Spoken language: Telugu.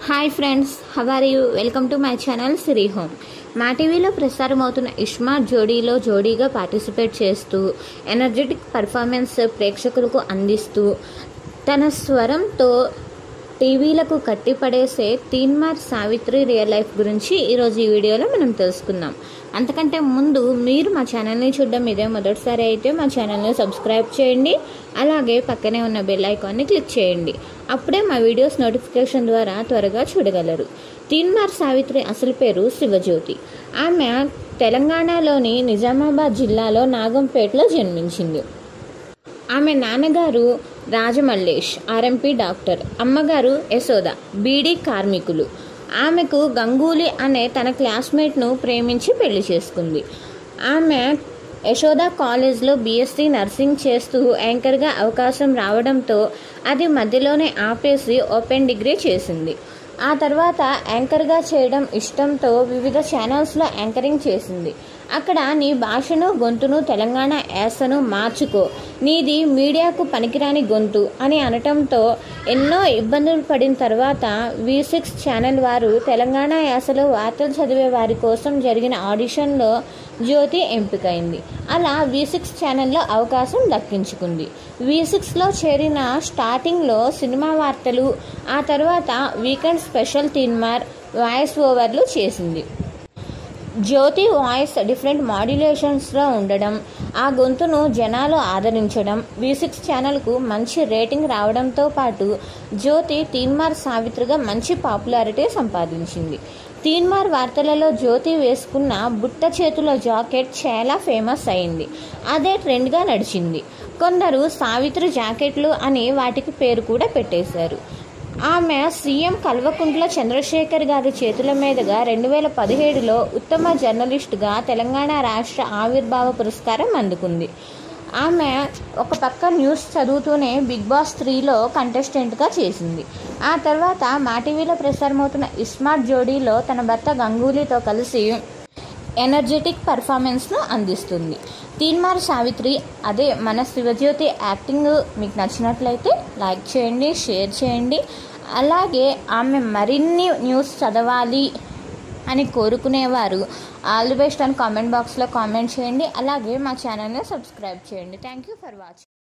hi friends how are you welcome to my channel Siri home మా టీవీలో ప్రసారం అవుతున్న ఇష్మార్ట్ జోడీలో జోడీగా పార్టిసిపేట్ చేస్తూ ఎనర్జెటిక్ పర్ఫార్మెన్స్ ప్రేక్షకులకు అందిస్తూ తన స్వరంతో టీవీలకు కట్టిపడేసే తీన్మార్ సావిత్రి రియల్ లైఫ్ గురించి ఈరోజు ఈ వీడియోలో మనం తెలుసుకుందాం అంతకంటే ముందు మీరు మా ఛానల్ని చూడడం ఇదే మొదటిసారి అయితే మా ఛానల్ని సబ్స్క్రైబ్ చేయండి అలాగే పక్కనే ఉన్న బెల్ ఐకాన్ని క్లిక్ చేయండి అప్పుడే మా వీడియోస్ నోటిఫికేషన్ ద్వారా త్వరగా చూడగలరు తీన్మార్ సావిత్రి అసలు పేరు శివజ్యోతి ఆమె తెలంగాణలోని నిజామాబాద్ జిల్లాలో నాగంపేటలో జన్మించింది ఆమె నాన్నగారు రాజమల్లేష్ ఆర్ఎంపీ డాక్టర్ అమ్మగారు యశోద బీడీ కార్మికులు ఆమెకు గంగూలీ అనే తన క్లాస్మేట్ను ప్రేమించి పెళ్లి చేసుకుంది ఆమె యశోద కాలేజ్లో బీఎస్సీ నర్సింగ్ చేస్తూ యాంకర్గా అవకాశం రావడంతో అది మధ్యలోనే ఆపేసి ఓపెన్ డిగ్రీ చేసింది ఆ తర్వాత యాంకర్గా చేయడం ఇష్టంతో వివిధ ఛానల్స్లో యాంకరింగ్ చేసింది అక్కడ నీ భాషను గొంతును తెలంగాణ యాసను మార్చుకో నీది మీడియాకు పనికిరాని గొంతు అని అనటంతో ఎన్నో ఇబ్బందులు పడిన తర్వాత వి సిక్స్ ఛానల్ వారు తెలంగాణ యాసలో వార్తలు చదివే వారి కోసం జరిగిన ఆడిషన్లో జ్యోతి ఎంపికైంది అలా వి సిక్స్ ఛానల్లో అవకాశం దక్కించుకుంది వి సిక్స్లో చేరిన స్టార్టింగ్లో సినిమా వార్తలు ఆ తర్వాత వీకెండ్ స్పెషల్ తీన్మార్ వాయిస్ ఓవర్లు చేసింది జ్యోతి వాయిస్ డిఫరెంట్ మాడ్యులేషన్స్లో ఉండడం ఆ గొంతును జనాలు ఆదరించడం వి సిక్స్ ఛానల్కు మంచి రేటింగ్ రావడంతో పాటు జ్యోతి తీన్మార్ సావిత్రిగా మంచి పాపులారిటీ సంపాదించింది తీన్మార్ వార్తలలో జ్యోతి వేసుకున్న బుట్ట చేతుల జాకెట్ చాలా ఫేమస్ అయింది అదే ట్రెండ్గా నడిచింది కొందరు సావిత్రి జాకెట్లు అని వాటికి పేరు కూడా పెట్టేశారు ఆమె సీఎం కల్వకుంట్ల చంద్రశేఖర్ గారి చేతుల మీదుగా రెండు వేల పదిహేడులో ఉత్తమ జర్నలిస్టుగా తెలంగాణ రాష్ట్ర ఆవిర్భావ పురస్కారం అందుకుంది ఆమె ఒక పక్క న్యూస్ చదువుతూనే బిగ్ బాస్ త్రీలో కంటెస్టెంట్గా చేసింది ఆ తర్వాత మా టీవీలో ప్రసారమవుతున్న ఇస్మార్ట్ జోడీలో తన భర్త గంగూలీతో కలిసి ఎనర్జెటిక్ పర్ఫార్మెన్స్ను అందిస్తుంది తీన్మార్ సావిత్రి అదే మన శివజ్యోతి యాక్టింగ్ మీకు నచ్చినట్లయితే లైక్ చేయండి షేర్ చేయండి అలాగే ఆమె మరిన్ని న్యూస్ చదవాలి అని కోరుకునేవారు ఆల్ ది బెస్ట్ అని కామెంట్ బాక్స్లో కామెంట్ చేయండి అలాగే మా ఛానల్ని సబ్స్క్రైబ్ చేయండి థ్యాంక్ యూ ఫర్ వాచింగ్